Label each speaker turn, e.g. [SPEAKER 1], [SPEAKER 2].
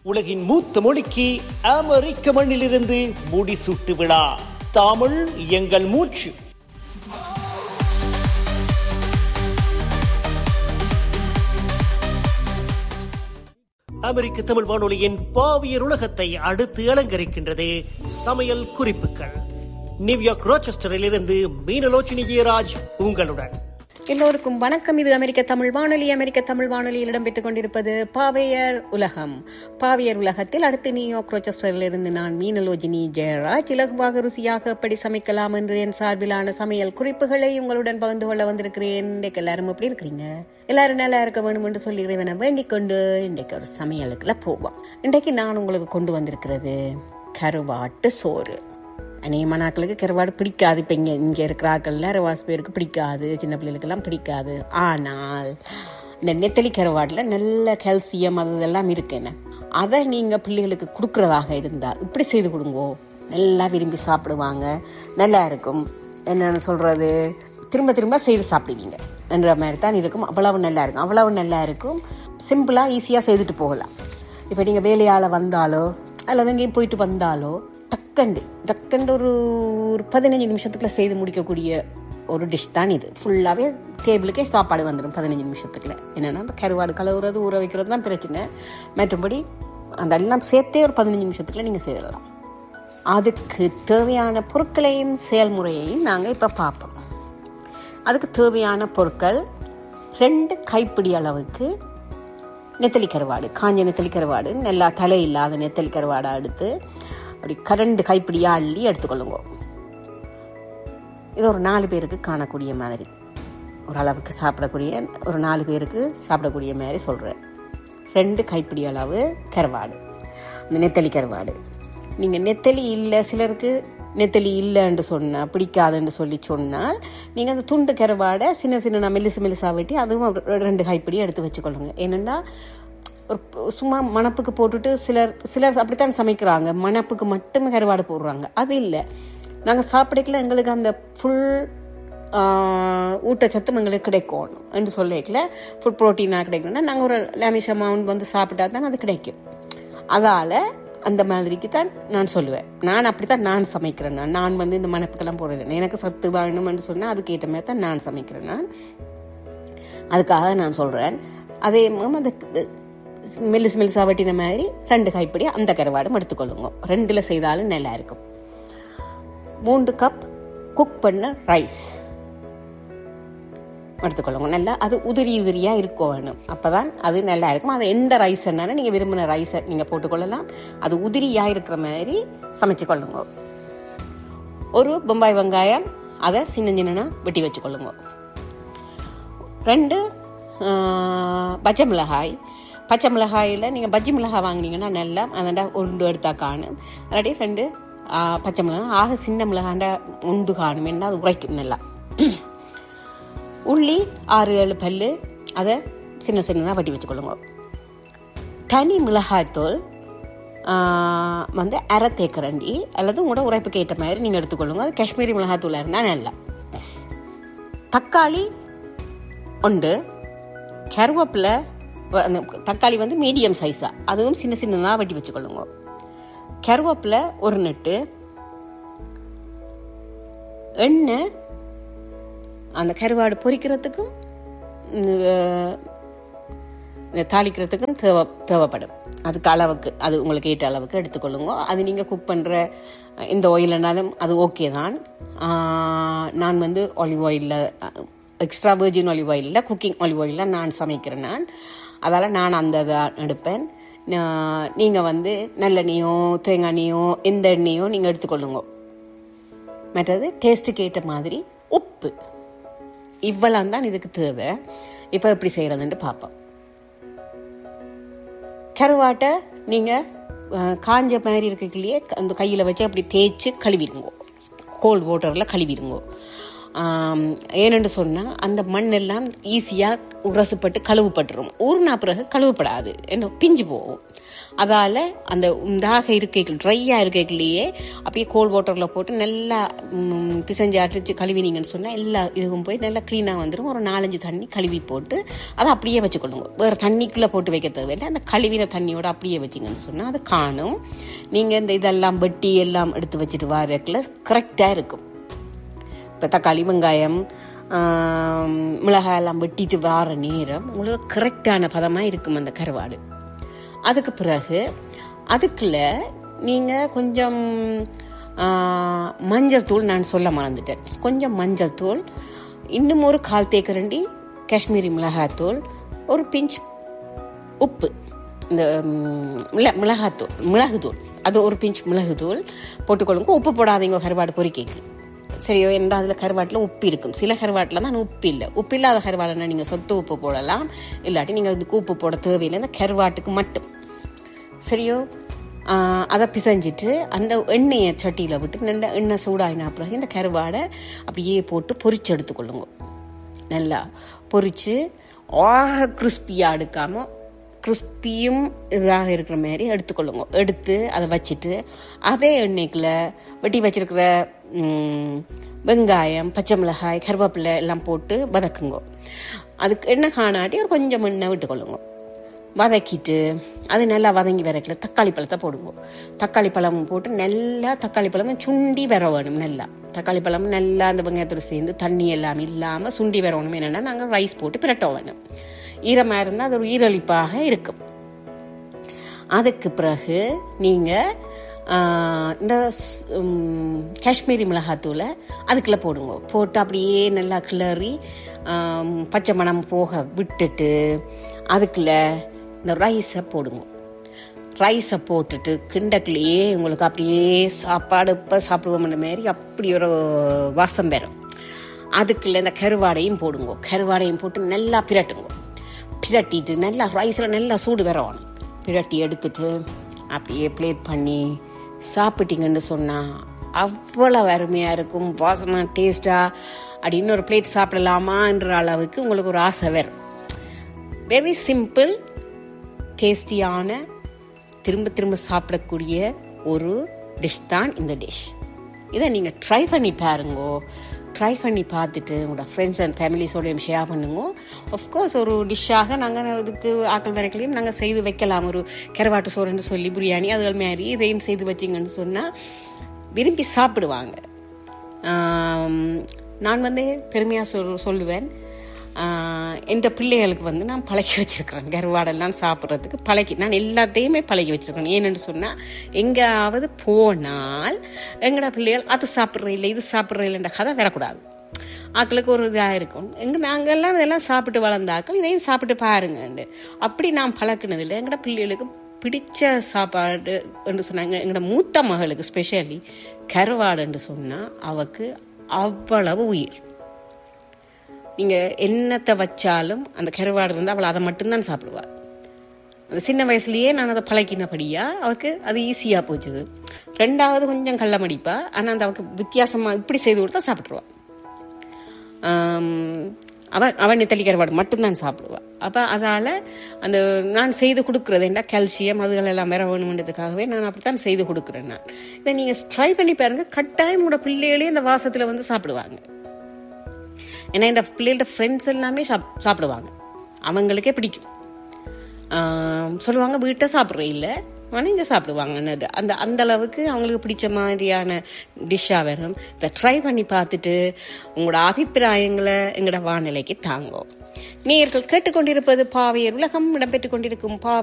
[SPEAKER 1] உலகின் மூத்த மொழிக்கு அமெரிக்க மண்ணிலிருந்து முடிசூட்டு விழா தமிழ் எங்கள் மூச்சு அமெரிக்க தமிழ் வானொலியின் பாவியர் உலகத்தை அடுத்து அலங்கரிக்கின்றது சமையல் குறிப்புகள் நியூயார்க் ரோச்செஸ்டரில் இருந்து மீனலோச்சினி ஜெயராஜ் உங்களுடன்
[SPEAKER 2] எல்லோருக்கும் வணக்கம் இது அமெரிக்க தமிழ் வானொலி அமெரிக்க தமிழ் வானொலியில் இடம்பெற்றுக் கொண்டிருப்பது பாவையர் உலகம் பாவையர் உலகத்தில் அடுத்து நியூயார்க் ரோச்சஸ்டரில் இருந்து நான் மீனலோஜினி ஜெயராஜ் இலகுவாக ருசியாக எப்படி சமைக்கலாம் என்று என் சார்பிலான சமையல் குறிப்புகளை உங்களுடன் பகிர்ந்து கொள்ள வந்திருக்கிறேன் இன்றைக்கு எல்லாரும் எப்படி இருக்கிறீங்க எல்லாரும் நல்லா இருக்க வேணும் என்று சொல்லி இறைவனை வேண்டிக் கொண்டு இன்றைக்கு ஒரு சமையலுக்குள்ள போவோம் இன்றைக்கு நான் உங்களுக்கு கொண்டு வந்திருக்கிறது கருவாட்டு சோறு அநேகமான ஆட்களுக்கு கருவாடு பிடிக்காது இப்போ இங்கே இங்கே இருக்கிற ஆட்கள்ல ரவாஸ் பேருக்கு பிடிக்காது சின்ன பிள்ளைகளுக்கெல்லாம் பிடிக்காது ஆனால் இந்த நெத்தலி கருவாடில் நல்ல கால்சியம் அது இதெல்லாம் இருக்குன்னு அதை நீங்கள் பிள்ளைகளுக்கு கொடுக்குறதாக இருந்தால் இப்படி செய்து கொடுங்கோ நல்லா விரும்பி சாப்பிடுவாங்க நல்லா இருக்கும் என்னென்னு சொல்கிறது திரும்ப திரும்ப செய்து சாப்பிடுவீங்க என்ற மாதிரி தான் இருக்கும் அவ்வளவு நல்லா இருக்கும் அவ்வளவு நல்லா இருக்கும் சிம்பிளாக ஈஸியாக செய்துட்டு போகலாம் இப்போ நீங்கள் வேலையால் வந்தாலோ அல்லது எங்கேயும் போயிட்டு வந்தாலோ டக்கண்டு டக்கண்டு ஒரு ஒரு பதினஞ்சு நிமிஷத்துக்குள்ள செய்து முடிக்கக்கூடிய ஒரு டிஷ் தான் இது ஃபுல்லாகவே டேபிளுக்கே சாப்பாடு வந்துடும் பதினஞ்சு நிமிஷத்துக்குள்ள என்னென்னா அந்த கருவாடு கழுவுறது ஊற வைக்கிறது தான் பிரச்சனை மற்றபடி அந்த எல்லாம் சேர்த்தே ஒரு பதினஞ்சு நிமிஷத்துக்குள்ள நீங்கள் செய்திடலாம் அதுக்கு தேவையான பொருட்களையும் செயல்முறையையும் நாங்கள் இப்போ பார்ப்போம் அதுக்கு தேவையான பொருட்கள் ரெண்டு கைப்பிடி அளவுக்கு நெத்தலி கருவாடு காஞ்ச நெத்தலி கருவாடு நல்லா தலை இல்லாத நெத்தலி கருவாடை எடுத்து அப்படி கரண்டு கைப்பிடியாக அள்ளி எடுத்துக்கொள்ளுங்க இது ஒரு நாலு பேருக்கு காணக்கூடிய மாதிரி ஒரு அளவுக்கு சாப்பிடக்கூடிய ஒரு நாலு பேருக்கு சாப்பிடக்கூடிய மாதிரி சொல்கிறேன் ரெண்டு கைப்பிடி அளவு கருவாடு இந்த நெத்தலி கருவாடு நீங்கள் நெத்தலி இல்லை சிலருக்கு நெத்தலி இல்லைன்னு சொன்னால் பிடிக்காதுன்னு சொல்லி சொன்னால் நீங்கள் அந்த துண்டு கருவாடை சின்ன சின்ன மெல்லிசு மெல்லிசா வெட்டி அதுவும் ரெண்டு கைப்பிடி எடுத்து வச்சுக்கொள்ளுங்க என்னென்னா ஒரு சும்மா மணப்புக்கு போட்டுட்டு சிலர் சிலர் அப்படித்தான் சமைக்கிறாங்க மணப்புக்கு மட்டுமே கருவாடு போடுறாங்க அது இல்லை நாங்கள் சாப்பிடக்கல எங்களுக்கு அந்த ஃபுல் ஊட்டச்சத்தும் எங்களுக்கு கிடைக்கும் என்று சொல்லிக்கல ஃபுட் ப்ரோட்டீனாக கிடைக்கணும்னா நாங்கள் ஒரு லேமிஷ் அமௌண்ட் வந்து சாப்பிட்டா தான் அது கிடைக்கும் அதால் அந்த மாதிரிக்கு தான் நான் சொல்லுவேன் நான் அப்படி தான் நான் சமைக்கிறேன் நான் நான் வந்து இந்த மணப்புக்கெல்லாம் போடுறேன் எனக்கு சத்து வேணும்னு சொன்னால் அதுக்கேற்ற மாதிரி தான் நான் சமைக்கிறேன் நான் அதுக்காக நான் சொல்கிறேன் அதே மாதிரி அந்த மெல்லிசு மெல்லிசா வெட்டின மாதிரி ரெண்டு கைப்பிடி அந்த கருவாடும் எடுத்துக்கொள்ளுங்க ரெண்டில் செய்தாலும் நல்லா இருக்கும் மூன்று கப் குக் பண்ண ரைஸ் எடுத்துக்கொள்ளுங்க நல்லா அது உதிரி உதிரியாக இருக்கும் வேணும் அப்போ தான் அது நல்லா இருக்கும் அது எந்த ரைஸ் என்னாலும் நீங்கள் விரும்பின ரைஸை நீங்கள் போட்டுக்கொள்ளலாம் அது உதிரியாக இருக்கிற மாதிரி சமைச்சு கொள்ளுங்க ஒரு பொம்பாய் வெங்காயம் அதை சின்ன சின்னனா வெட்டி வச்சுக்கொள்ளுங்க ரெண்டு பச்சை மிளகாய் பச்சை மிளகாயில் நீங்கள் பஜ்ஜி மிளகாய் வாங்கினீங்கன்னா நல்லா அதாண்டா உண்டு எடுத்தா காணும் அல்லாட்டி ரெண்டு பச்சை மிளகாய் ஆக சின்ன மிளகாண்டா உண்டு காணும் என்ன அது உரைக்கும் நல்லா உள்ளி ஆறு ஏழு பல் அதை சின்ன சின்னதாக வட்டி வச்சுக்கொள்ளுங்க தனி மிளகாய்த்தூள் வந்து அரை தேக்கரண்டி அல்லது உங்களோட உரைப்புக்கு ஏற்ற மாதிரி நீங்கள் எடுத்துக்கொள்ளுங்க அது காஷ்மீரி மிளகாய்த்தூளாக இருந்தால் நல்லா தக்காளி உண்டு கருவேப்பிலை தக்காளி வந்து மீடியம் சைஸாக அதுவும் சின்ன சின்னதாக வெட்டி வச்சுக்கொள்ளுங்க கருவேப்பிலை ஒரு நெட்டு எண்ணெய் அந்த கருவாடு பொரிக்கிறதுக்கும் தாளிக்கிறதுக்கும் தேவை தேவைப்படும் அதுக்கு அளவுக்கு அது உங்களுக்கு ஏற்ற அளவுக்கு எடுத்துக்கொள்ளுங்க அது நீங்கள் குக் பண்ணுற எந்த ஆயில்னாலும் அது ஓகே தான் நான் வந்து ஆலிவ் ஆயிலில் எக்ஸ்ட்ரா வெர்ஜின் ஆலிவ் ஆயிலில் குக்கிங் ஆலிவ் ஆயிலில் நான் சமைக்கிறேன் நான் அதால் நான் அந்த இதை எடுப்பேன் நீங்கள் வந்து நல்லெண்ணெயோ தேங்காய் எண்ணெயோ எந்த எண்ணெயோ நீங்கள் எடுத்துக்கொள்ளுங்க மற்றது டேஸ்ட்டுக்கு ஏற்ற மாதிரி உப்பு இவ்வளவு தான் இதுக்கு தேவை இப்போ எப்படி செய்கிறதுன்ட்டு பார்ப்போம் கருவாட்டை நீங்கள் காஞ்ச மாதிரி இருக்கலையே அந்த கையில் வச்சு அப்படி தேய்ச்சி கழுவிடுங்க கோல்ட் வாட்டரில் கழுவிடுங்க ஆம், ஏனென்று சொன்னால் அந்த மண்ணெல்லாம் ஈஸியாக உரசுப்பட்டு கழுவுப்பட்டுரும் ஊர்னா பிறகு கழுவுப்படாது என்ன பிஞ்சு போகும் அதால் அந்த தாக இருக்கைகள் ட்ரையாக இருக்கைகளையே அப்படியே கோல்ட் வாட்டரில் போட்டு நல்லா ம், பிசைஞ்சு அடிச்சு கழுவினீங்கன்னு சொன்னால் எல்லா இதுவும் போய் நல்லா க்ளீனாக வந்துடும் ஒரு நாலஞ்சு தண்ணி கழுவி போட்டு அதை அப்படியே வச்சுக்கொள்ளுங்க வேறு தண்ணிக்குள்ளே போட்டு வைக்க தேவையில்லை அந்த கழுவின தண்ணியோட அப்படியே வச்சிங்கன்னு சொன்னால் அது காணும் நீங்கள் இந்த இதெல்லாம் வெட்டி எல்லாம் எடுத்து வச்சுட்டு வரக்குள்ள கரெக்டாக இருக்கும் இப்போ தக்காளி வெங்காயம் ஆம், மிளகாய் எல்லாம் வெட்டிட்டு வர நேரம் உங்களுக்கு கரெக்டான பதமாக இருக்கும் அந்த கருவாடு அதுக்கு பிறகு அதுக்குள்ள நீங்கள் கொஞ்சம் ஆ, மஞ்சள் தூள் நான் சொல்ல மறந்துட்டேன் கொஞ்சம் மஞ்சள் தூள் இன்னும் ஒரு கால் தேக்கரண்டி காஷ்மீரி மிளகாத்தூள் ஒரு பிஞ்ச் உப்பு இந்த ம், மிள மிளகாத்தூள் மிளகுத்தூள் அது ஒரு பிஞ்ச் மிளகுத்தூள் போட்டுக்கொள்ளுங்க உப்பு போடாதீங்க கருவாடு பொரிக்கைக்கு சரியோ என்றால் அதில் கருவாட்டில் உப்பு இருக்கும் சில கருவாட்டில் தான் உப்பு இல்லை உப்பு இல்லாத கருவாடுனா நீங்கள் சொட்டு உப்பு போடலாம் இல்லாட்டி நீங்கள் அதுக்கு உப்பு போட தேவையில்லை இந்த கருவாட்டுக்கு மட்டும் சரியோ ஆஹ் அதை பிசைஞ்சிட்டு அந்த எண்ணெயை சட்டியில் விட்டு நல்ல எண்ணெய் சூடாயினா பிறகு இந்த கருவாடை அப்படியே போட்டு பொரிச்சு எடுத்துக்கொள்ளுங்க நல்லா பொரிச்சு ஆக கிறிஸ்பியாக எடுக்காம கிறிஸ்பியும் இதாக இருக்கிற மாதிரி எடுத்துக்கொள்ளுங்க எடுத்து அதை வச்சுட்டு அதே எண்ணெய்க்குள்ள வெட்டி வச்சிருக்கிற ம், வெங்காயம் பச்சை மிளகாய் கருவேப்பிலை எல்லாம் போட்டு வதக்குங்க அதுக்கு எண்ணெய் காணாட்டி ஒரு கொஞ்சம் எண்ணெய் விட்டுக்கொள்ளுங்க வதக்கிட்டு அது நல்லா வதங்கி வரக்கல தக்காளி பழத்தை போடுவோம் தக்காளி பழம் போட்டு நல்லா தக்காளி பழம் சுண்டி வர வேணும் நல்லா தக்காளி பழம் நல்லா அந்த வெங்காயத்தோடு சேர்ந்து தண்ணி எல்லாம் இல்லாமல் சுண்டி வரணும் என்னென்னா நாங்கள் ரைஸ் போட்டு பிரட்ட வேணும் ஈரமாக இருந்தால் அது ஒரு ஈரலிப்பாக இருக்கும் அதுக்கு பிறகு நீங்கள் இந்த ஸ்- உம், காஷ்மீரி மிளகாத்தூளை அதுக்குள்ளே போடுங்க போட்டு அப்படியே நல்லா கிளறி ஆம், பச்சை மணம் போக விட்டுட்டு அதுக்குள்ள இந்த ரைஸை போடுங்க ரைஸை போட்டுட்டு கிண்டக்குள்ளேயே உங்களுக்கு அப்படியே சாப்பாடு இப்போ சாப்பிடுவோம்ன்ற மாதிரி அப்படி ஒரு வாசம் பெறும் அதுக்குள்ள இந்த கருவாடையும் போடுங்க கருவாடையும் போட்டு நல்லா பிரட்டுங்க பிரட்டிட்டு நல்லா ரைஸில் நல்லா சூடு வரணும் பிரட்டி எடுத்துட்டு அப்படியே பிளேட் பண்ணி சாப்பிட்டீங்கன்னு சொன்னால் அவ்வளோ அருமையாக இருக்கும் வாசமாக டேஸ்ட்டாக அப்படி இன்னொரு பிளேட் சாப்பிடலாமான்ற அளவுக்கு உங்களுக்கு ஒரு ஆசை வரும் வெரி சிம்பிள் டேஸ்டியான திரும்ப திரும்ப சாப்பிடக்கூடிய ஒரு டிஷ் தான் இந்த டிஷ் இதை நீங்கள் ட்ரை பண்ணி பாருங்கோ ட்ரை பண்ணி பார்த்துட்டு உங்களோட ஃப்ரெண்ட்ஸ் அண்ட் ஃபேமிலிஸோடையும் ஷேர் பண்ணுங்க ஆஃப்கோர்ஸ் ஒரு டிஷ்ஷாக நாங்கள் இதுக்கு ஆக்கள் வரைக்கலையும் நாங்கள் செய்து வைக்கலாம் ஒரு கருவாட்டு சோறுன்னு சொல்லி பிரியாணி அதுகள் மாதிரி இதையும் செய்து வச்சிங்கன்னு சொன்னால் விரும்பி சாப்பிடுவாங்க ஆம், நான் வந்து பெருமையாக சொல் சொல்லுவேன் எந்த பிள்ளைகளுக்கு வந்து நான் பழக்கி வச்சிருக்கிறேன் கருவாடெல்லாம் சாப்பிட்றதுக்கு பழக்கி நான் எல்லாத்தையுமே பழக்கி வச்சிருக்கேன் ஏன்னு சொன்னால் எங்கேயாவது போனால் எங்கட பிள்ளைகள் அது சாப்பிட்ற இல்லை இது சாப்பிட்ற இல்லைன்ற கதை வரக்கூடாது ஆக்களுக்கு ஒரு இதாக இருக்கும் எங்க நாங்கெல்லாம் இதெல்லாம் சாப்பிட்டு வளர்ந்த ஆக்கள் இதையும் சாப்பிட்டு பாருங்கண்டு அப்படி நான் பழக்கினதில்லை எங்கட பிள்ளைகளுக்கு பிடிச்ச சாப்பாடு என்று சொன்னாங்க எங்களோட மூத்த மகளுக்கு ஸ்பெஷலி கருவாடுன்னு சொன்னால் அவக்கு அவ்வளவு உயிர் நீங்கள் என்னத்தை வச்சாலும் அந்த கருவாடு இருந்தால் அவள் அதை மட்டும்தான் சாப்பிடுவாள் அந்த சின்ன வயசுலயே நான் அதை பழக்கினபடியா அவளுக்கு அது ஈஸியாக போச்சுது ரெண்டாவது கொஞ்சம் கள்ள மடிப்பா ஆனால் அந்த அவளுக்கு வித்தியாசமாக இப்படி செய்து கொடுத்தா சாப்பிட்ருவாள் அவன் அவன் நெத்தலி கருவாடு மட்டும்தான் சாப்பிடுவாள் அப்போ அதால் அந்த நான் செய்து கொடுக்குறது என்ன கால்சியம் அதுகள் எல்லாம் வேற வேணுன்றதுக்காகவே நான் அப்படித்தான் செய்து கொடுக்குறேன் நான் இதை நீங்கள் ட்ரை பண்ணி பாருங்க கட்டாயம் உங்களோட பிள்ளைகளே இந்த வாசத்தில் வந்து சாப்பிடுவாங்க ஏன்னா இந்த பிள்ளைகளோட ஃப்ரெண்ட்ஸ் எல்லாமே சாப் சாப்பிடுவாங்க அவங்களுக்கே பிடிக்கும் ஆம், சொல்லுவாங்க வீட்டை சாப்பிட்ற இல்லை ஆனால் இங்கே சாப்பிடுவாங்கன்னு அந்த அந்த அளவுக்கு அவங்களுக்கு பிடிச்ச மாதிரியான டிஷ்ஷாக வரும் இதை ட்ரை பண்ணி பார்த்துட்டு உங்களோட அபிப்பிராயங்களை எங்களோட வானிலைக்கு தாங்கோ நேர்கள் கேட்டுக்கொண்டிருப்பது பாவையர் உலகம் இடம்பெற்றுக் கொண்டிருக்கும் பா